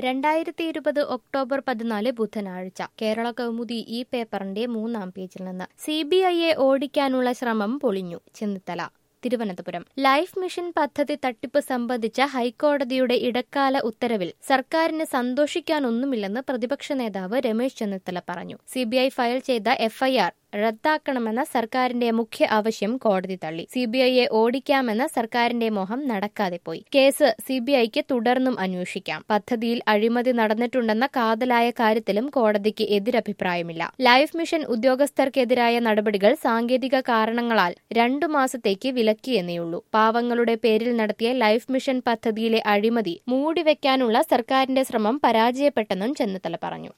രണ്ടായിരത്തി ഇരുപത് ഒക്ടോബർ പതിനാല് ബുധനാഴ്ച കേരള കൗമുദി ഈ പേപ്പറിന്റെ മൂന്നാം പേജിൽ നിന്ന് സി ബി ഐയെ ഓടിക്കാനുള്ള ശ്രമം പൊളിഞ്ഞു ചെന്നിത്തല തിരുവനന്തപുരം ലൈഫ് മിഷൻ പദ്ധതി തട്ടിപ്പ് സംബന്ധിച്ച ഹൈക്കോടതിയുടെ ഇടക്കാല ഉത്തരവിൽ സർക്കാരിന് സന്തോഷിക്കാനൊന്നുമില്ലെന്ന് പ്രതിപക്ഷ നേതാവ് രമേശ് ചെന്നിത്തല പറഞ്ഞു സിബിഐ ഫയൽ ചെയ്ത എഫ്ഐആർ റദ്ദാക്കണമെന്ന സർക്കാരിന്റെ മുഖ്യ ആവശ്യം കോടതി തള്ളി സിബിഐയെ ഓടിക്കാമെന്ന സർക്കാരിന്റെ മോഹം നടക്കാതെ പോയി കേസ് സിബിഐക്ക് തുടർന്നും അന്വേഷിക്കാം പദ്ധതിയിൽ അഴിമതി നടന്നിട്ടുണ്ടെന്ന കാതലായ കാര്യത്തിലും കോടതിക്ക് എതിരഭിപ്രായമില്ല ലൈഫ് മിഷൻ ഉദ്യോഗസ്ഥർക്കെതിരായ നടപടികൾ സാങ്കേതിക കാരണങ്ങളാൽ രണ്ടു മാസത്തേക്ക് വിലക്കിയെന്നേയുള്ളൂ പാവങ്ങളുടെ പേരിൽ നടത്തിയ ലൈഫ് മിഷൻ പദ്ധതിയിലെ അഴിമതി മൂടിവെക്കാനുള്ള സർക്കാരിന്റെ ശ്രമം പരാജയപ്പെട്ടെന്നും ചെന്നിത്തല പറഞ്ഞു